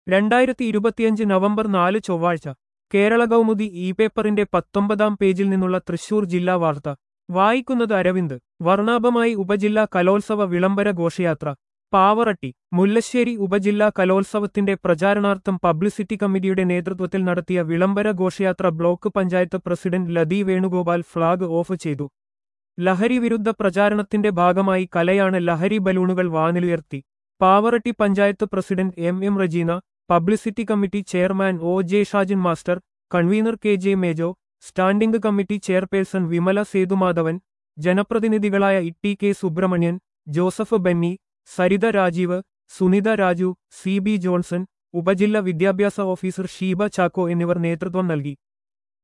രണ്ടായിരത്തി ഇരുപത്തിയഞ്ച് നവംബർ നാല് ചൊവ്വാഴ്ച കേരള കൗമുദി ഇ പേപ്പറിന്റെ പത്തൊമ്പതാം പേജിൽ നിന്നുള്ള തൃശൂർ ജില്ലാ വാർത്ത വായിക്കുന്നത് അരവിന്ദ് വർണ്ണാഭമായി ഉപജില്ലാ കലോത്സവ വിളംബര ഘോഷയാത്ര പാവറട്ടി മുല്ലശ്ശേരി ഉപജില്ലാ കലോത്സവത്തിന്റെ പ്രചാരണാർത്ഥം പബ്ലിസിറ്റി കമ്മിറ്റിയുടെ നേതൃത്വത്തിൽ നടത്തിയ വിളംബര ഘോഷയാത്ര block panchayat president Lathi Venugopal flag off ചെയ്തു ലഹരി വിരുദ്ധ പ്രചാരണത്തിന്റെ ഭാഗമായി കലയാണ് ലഹരി ബലൂണുകൾ വാനിലുയർത്തി Pavaratti panchayat president M M Rajeena publicity committee chairman O J Shajin master convener K J Mejo standing committee chairperson Vimala Sethumadhavan ജനപ്രതിനിധികളായ E K Subramanian Joseph Benny Saritha Rajeev Sunitha Raju C B Johnson ഉപജില്ലാ വിദ്യാഭ്യാസ ഓഫീസർ ഷീബ ചാക്കോ എന്നിവർ നേതൃത്വം നൽകി